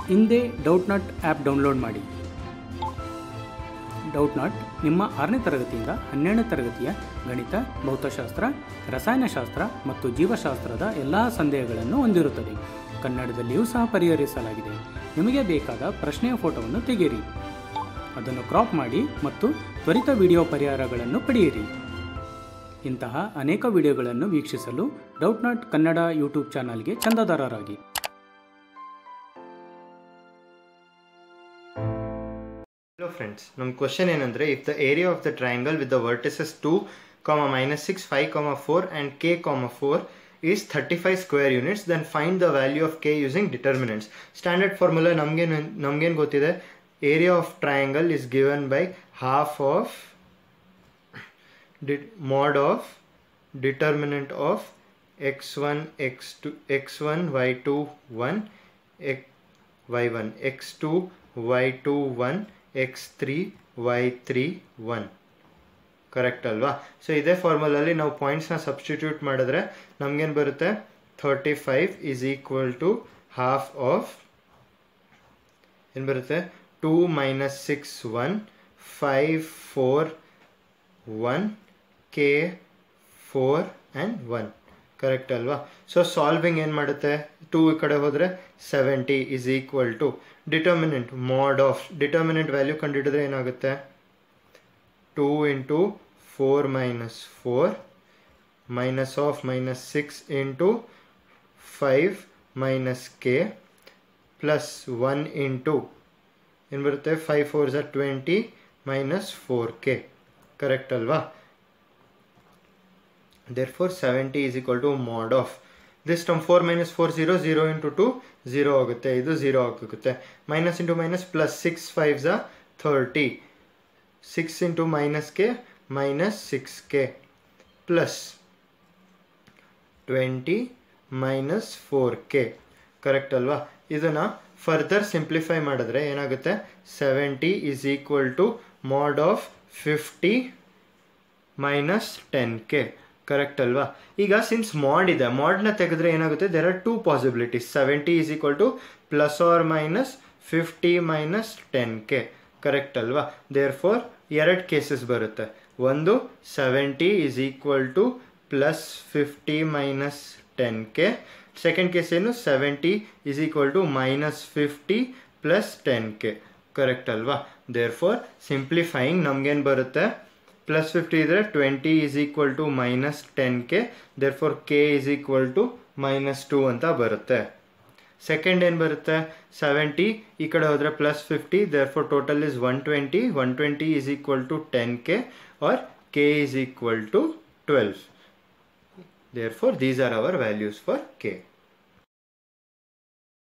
ಹಿಂದೆ doubt not app download ಮಾಡಿ doubt not ನಿಮ್ಮ ಆರನೇ ತರಗತಿಯಿಂದ ಹನ್ನೆರಡನೇ ತರಗತಿಯ ಗಣಿತ ಭೌತಶಾಸ್ತ್ರ ರಸಾಯನಶಾಸ್ತ್ರ ಮತ್ತು ಜೀವಶಾಸ್ತ್ರದ ಎಲ್ಲ ಸಂದೇಹಗಳನ್ನು ಹೊಂದಿರುತ್ತದೆ ಕನ್ನಡದಲ್ಲಿಯೂ ಸಹ ಪರಿಹರಿಸಲಾಗಿದೆ ನಿಮಗೆ ಬೇಕಾದ ಪ್ರಶ್ನೆಯ ಫೋಟೋವನ್ನು ತೆಗೆಯಿರಿ ಅದನ್ನು ಕ್ರಾಪ್ ಮಾಡಿ ಮತ್ತು ತ್ವರಿತ ವಿಡಿಯೋ ಪರಿಹಾರಗಳನ್ನು ಪಡೆಯಿರಿ ಇಂತಹ ಅನೇಕ ವಿಡಿಯೋಗಳನ್ನು ವೀಕ್ಷಿಸಲು ಡೌಟ್ ನಾಟ್ ಕನ್ನಡ ಯೂಟ್ಯೂಬ್ ಚಾನಲ್ಗೆ ಚಂದಾದಾರರಾಗಿ ಹಲೋ ಫ್ರೆಂಡ್ಸ್ ನಮ್ಮ ಕ್ವಶನ್ ಏನಂದರೆ if the area of the triangle with the vertices two comma minus six five comma four and k comma four is thirty five square units then find the value of k using determinants standard formula ನಮಗೇನು ನಮಗೇನು ಗೊತ್ತಿದೆ area of triangle is given by half of D mod of determinant of x1 x2 x1 y2 1 x, y1 x2 y2 1 x3 y3 1 correct ಅಲ್ವಾ so ಇದೇ ಫಾರ್ಮುಲಲ್ಲಿ ನಾವು ಪಾಯಿಂಟ್ಸ್ನ substitute ಮಾಡಿದ್ರೆ ನಮಗೇನು ಬರುತ್ತೆ thirty five is equal to half of ಏನು ಬರುತ್ತೆ two minus six one five four one k four and one correct ಅಲ್ವಾ ಸೊ ಸಾಲ್ವಿಂಗ್ ಏನು ಮಾಡುತ್ತೆ ಟೂ ಈ ಕಡೆ ಹೋದರೆ seventy is equal to determinant mod of determinant value ಕಂಡುಹಿಡಿದ್ರೆ ಏನಾಗುತ್ತೆ two into four minus four minus of minus six into five minus k plus one into ಏನು ಬರುತ್ತೆ ಫೈವ್ ಫೋರ್ ಝ twenty minus four k correct ಅಲ್ವಾ therefore 70 is equal to mod of this term 4 minus 4 0 0 into 2 0 ಆಗುತ್ತೆ ಇದು 0 ಆಗುತ್ತೆ minus into minus plus six five ಝ thirty six into minus k minus six k plus twenty minus four k correct ಅಲ್ವಾ ಇದನ್ನು further simplify ಮಾಡಿದ್ರೆ ಏನಾಗುತ್ತೆ seventy is equal to mod of fifty minus ten k correct ಅಲ್ವಾ ಈಗ since mod ಇದೆ ಮಾಡ್ನ ತೆಗೆದ್ರೆ ಏನಾಗುತ್ತೆ there are two possibilities seventy is equal to plus or minus fifty minus ten k correct ಅಲ್ವಾ therefore ಎರಡು cases ಬರುತ್ತೆ ಒಂದು seventy is equal to plus fifty minus ten k second case ಏನು seventy is equal to minus fifty plus ten k correct ಅಲ್ವಾ therefore simplifying ನಮ್ಗೇನು ಬರುತ್ತೆ plus fifty ಇದ್ರೆ twenty is equal to minus ten k therefore k is equal to minus two ಅಂತ ಬರುತ್ತೆ second ಏನು ಬರುತ್ತೆ seventy ಈ ಕಡೆ ಹೋದರೆ plus fifty therefore total is one twenty one twenty is equal to ten k or k is equal to twelve therefore these are our values for K